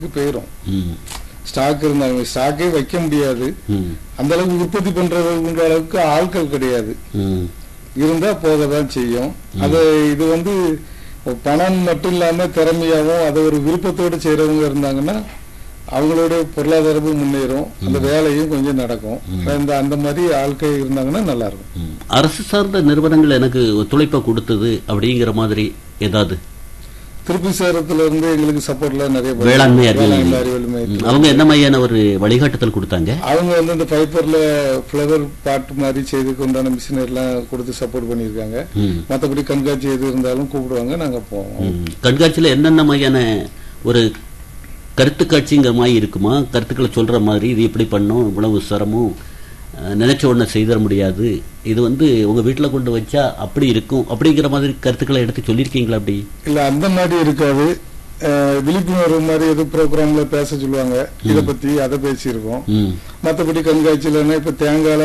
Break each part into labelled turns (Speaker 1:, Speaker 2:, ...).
Speaker 1: போயிடும்
Speaker 2: ம்,
Speaker 1: ஸ்டாக் இருந்தாங்க ஸ்டாக்கே வைக்க முடியாது
Speaker 2: ம்,
Speaker 1: அந்த அளவுக்கு உற்பத்தி பண்றதுன்ற அளவுக்கு ஆட்கள் கிடையாது
Speaker 2: ம்,
Speaker 1: இருந்தா போக தான் செய்யும் அது இது வந்து பணம் மட்டும் இல்லாம திறமையாவும் அதை ஒரு விருப்பத்தோடு செய்யறவங்க இருந்தாங்கன்னா அவங்களோட பொருளாதாரமும் முன்னேறும் அந்த வேலையும் கொஞ்சம் நடக்கும் இந்த அந்த மாதிரி ஆட்கள் இருந்தாங்கன்னா நல்லா இருக்கும்
Speaker 2: ம். அரசு சார்ந்த நிறுவனங்கள் எனக்கு ஒத்துழைப்பை கொடுத்தது அப்படிங்கிற மாதிரி ஏதாவது
Speaker 1: திருப்பி சேரத்துல இருந்து எங்களுக்கு சப்போர்ட்ல நிறைய பண்ணி-
Speaker 2: வேளாண்மை அறிவியல்
Speaker 1: வேளாண்மை
Speaker 2: மையம்.
Speaker 1: அறிவியல் மையத்துல.
Speaker 2: ம், அவங்க என்ன மாதிரியான ஒரு வழிகாட்டுதல் கொடுத்தாங்க
Speaker 1: அவங்க வந்து இந்த பைப்பர்ல ஃபிளவர் பாட் மாதிரி செய்துக்கு உண்டான மிஷினரிலாம் கொடுத்து சப்போர்ட் பண்ணியிருக்காங்க
Speaker 2: ம்,
Speaker 1: மற்றபடி கண்காட்சி எது இருந்தாலும் கூப்பிடுவாங்க நாங்க போவோம்
Speaker 2: ம். கண்காட்சியில என்னென்ன மாதிரியான ஒரு கருத்து காட்சிங்கிற மாதிரி இருக்குமா கருத்துக்களை சொல்ற மாதிரி இது இப்படி பண்ணும் இவ்வளவு சிரமம் அஹ், நினைச்ச உடனே செய்திட முடியாது இது வந்து உங்க வீட்டுல கொண்டு வச்சா அப்படி இருக்கும் அப்படிங்கிற மாதிரி கருத்துக்களை எடுத்து சொல்லியிருக்கீங்களா அப்படி
Speaker 1: இல்ல அந்த மாதிரி இருக்காது அஹ், விழிப்புணர்வு மாதிரி எது ப்ரோக்ராம்ல பேச சொல்லுவாங்க இத பத்தி அதை பேசியிருக்கோம்
Speaker 2: ம்
Speaker 1: மற்றபடி கண்காட்சியிலன்னா இப்ப தேங்காயில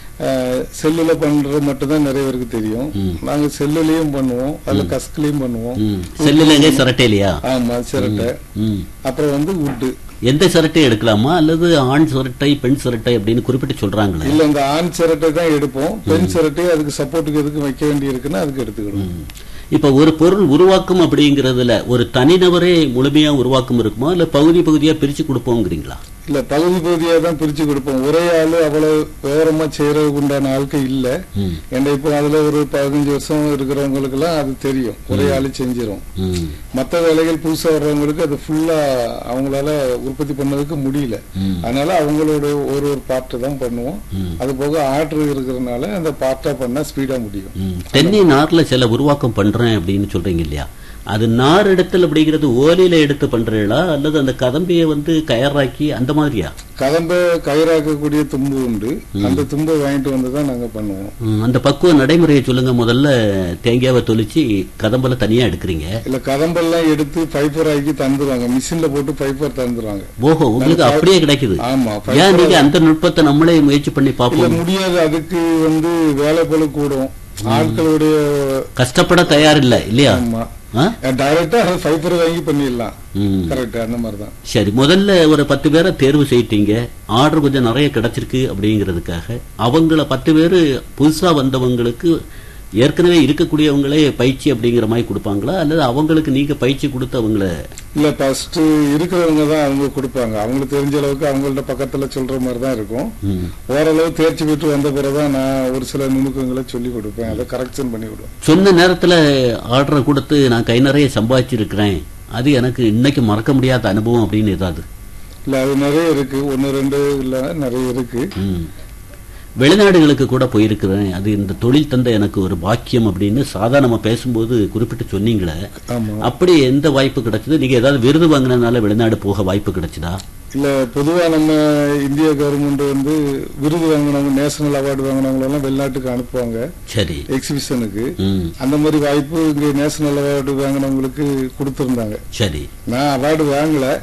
Speaker 1: செல்லுல பண்றது மட்டும்தான் நிறைய பேருக்கு தெரியும்
Speaker 2: ம்.
Speaker 1: நாங்க செல்லுலயும் பண்ணுவோம் அதுல கஸ்க்லயும் பண்ணுவோம்
Speaker 2: ம் செல்லுலங்க சிரட்டையிலையா
Speaker 1: ஆமா சிரட்டை
Speaker 2: ம்
Speaker 1: அப்புறம் வந்து உட்டு
Speaker 2: எந்த சிரட்டை எடுக்கலாமா அல்லது ஆண் சிரட்டை பெண் சிரட்டை அப்படின்னு குறிப்பிட்டு சொல்றாங்களே
Speaker 1: இல்ல இந்த ஆண் சிரட்டை தான் எடுப்போம் பெண் சிரட்டை அதுக்கு சப்போர்ட்டுக்கு எதுக்கு வைக்க வேண்டி இருக்குன்னா அதுக்கு எடுத்துக்கணும்
Speaker 2: ம். இப்ப ஒரு பொருள் உருவாக்கும் அப்படிங்கறதுல ஒரு தனிநபரே முழுமையா உருவாக்கம் இருக்குமா இல்ல பகுதி பகுதியா பிரிச்சு கொடுப்போங்கிறீங்களா
Speaker 1: இல்ல பகுதி பகுதியா தான் பிரிச்சு கொடுப்போம் ஒரே ஆளு அவ்வளவு விவரமா செய்யறதுக்கு உண்டான ஆட்கள் இல்ல
Speaker 2: ம்.
Speaker 1: ஏன்னா இப்போ அதுல ஒரு பதினஞ்சு வருஷம் இருக்கிறவங்களுக்கு எல்லாம் அது தெரியும் ஒரே ஆளு செஞ்சிரும்
Speaker 2: ம்.
Speaker 1: மத்த வேலைகள் புதுசா வர்றவங்களுக்கு அது ஃபுல்லா அவங்களால உற்பத்தி பண்ணதுக்கு முடியல
Speaker 2: ம்.
Speaker 1: அதனால அவங்களோட ஒரு ஒரு பார்ட் தான் பண்ணுவோம்
Speaker 2: ம்.
Speaker 1: அது போக ஆர்டர் இருக்கிறதுனால அந்த பார்ட்டா பண்ணா ஸ்பீடா முடியும்
Speaker 2: ம். தென்னை நார்ல சில உருவாக்கம் பண்றேன் அப்படின்னு சொல்றீங்க இல்லையா அது நார் எடுத்தல் அப்படிங்கிறது ஓலையில எடுத்து பண்றீங்களா அல்லது அந்த கதம்பியை வந்து கயറാக்கி அந்த மாதிரியா
Speaker 1: கதம்ப கயிறாக்கக்கூடிய தும்பு உண்டு அந்த தும்பை வாங்கிட்டு வந்து தான் நாங்க பண்ணுவோம்
Speaker 2: ம், அந்த பக்குவ நடைமுறையை சொல்லுங்க முதல்ல தேங்காவை தொளிச்சு கதம்பல தனியா எடுக்கிறீங்க
Speaker 1: இல்ல கதம்பெல்லாம் எடுத்து பைப்பர் ஆக்கி தந்துருவாங்க மிஷின்ல போட்டு பைப்பர் தந்துருவாங்க
Speaker 2: ஓஹோ உங்களுக்கு அப்படியே கிடைக்குது
Speaker 1: ஆமா
Speaker 2: ஏன் நீங்க அந்த நுட்பத்தை நம்மளே முயற்சி பண்ணி
Speaker 1: இல்ல
Speaker 2: பார்ப்போம்
Speaker 1: முடியாது அதுக்கு வந்து வேலை போல கூடும் ஆட்களுடைய
Speaker 2: கஷ்டப்பட தயார் இல்ல இல்லையா
Speaker 1: ஆமா
Speaker 2: ஆ?
Speaker 1: டைரக்டா பைப்பர் வாங்கி பண்ணிடலாம்
Speaker 2: ம்.
Speaker 1: கரெக்ட் அந்த மாதிரி தான்
Speaker 2: சரி முதல்ல ஒரு பத்து பேரை தேர்வு செய்யிட்டீங்க ஆர்டர் கொஞ்சம் நிறைய கிடைச்சிருக்கு அப்படிங்கிறதுக்காக அவங்கள பத்து பேர் புதுசா வந்தவங்களுக்கு ஏற்கனவே இருக்கக்கூடியவங்களே பயிற்சி அப்படிங்கிற மாதிரி கொடுப்பாங்களா அல்லது அவங்களுக்கு நீங்க பயிற்சி கொடுத்து அவங்கள
Speaker 1: இல்ல ஃபர்ஸ்ட் இருக்கிறவங்க தான் அவங்க கொடுப்பாங்க அவங்களுக்கு தெரிஞ்ச அளவுக்கு அவங்கள்ட்ட பக்கத்துல சொல்ற மாதிரி தான் இருக்கும்
Speaker 2: ம்,
Speaker 1: ஓரளவு தேர்ச்சி பெற்று வந்த பிறகுதான் நான் ஒரு சில நுணுக்கங்களை சொல்லி கொடுப்பேன் அதை கரெக்ஷன் பண்ணி விடுவேன்
Speaker 2: சொன்ன நேரத்துல ஆர்டரை கொடுத்து நான் கை நிறைய சம்பாதிச்சிருக்கிறேன் அது எனக்கு இன்னைக்கு மறக்க முடியாத அனுபவம் அப்படின்னு ஏதாவது
Speaker 1: இல்ல அது நிறைய இருக்கு ஒன்னு ரெண்டு இல்ல நிறைய இருக்கு
Speaker 2: ம். வெளிநாடுகளுக்கு கூட போயிருக்கிறேன் அது இந்த தொழில் தந்த எனக்கு ஒரு பாக்கியம் அப்படின்னு சாதாரணமா பேசும்போது குறிப்பிட்டு சொன்னீங்களே
Speaker 1: ஆமா
Speaker 2: அப்படி எந்த வாய்ப்பு கிடைச்சது நீங்க ஏதாவது விருது வாங்கினதுனால வெளிநாடு போக வாய்ப்பு கிடைச்சதா
Speaker 1: இல்ல பொதுவா நம்ம இந்திய கவர்மெண்ட் வந்து விருது வாங்கினவங்க நேஷனல் அவார்டு வாங்கினவங்க எல்லாம் வெளிநாட்டுக்கு அனுப்புவாங்க
Speaker 2: சரி
Speaker 1: எக்ஸிபிஷனுக்கு
Speaker 2: ம்
Speaker 1: அந்த மாதிரி வாய்ப்பு இங்க நேஷனல் அவார்டு வாங்கினவங்களுக்கு கொடுத்திருந்தாங்க
Speaker 2: சரி
Speaker 1: நான் அவார்டு வாங்கல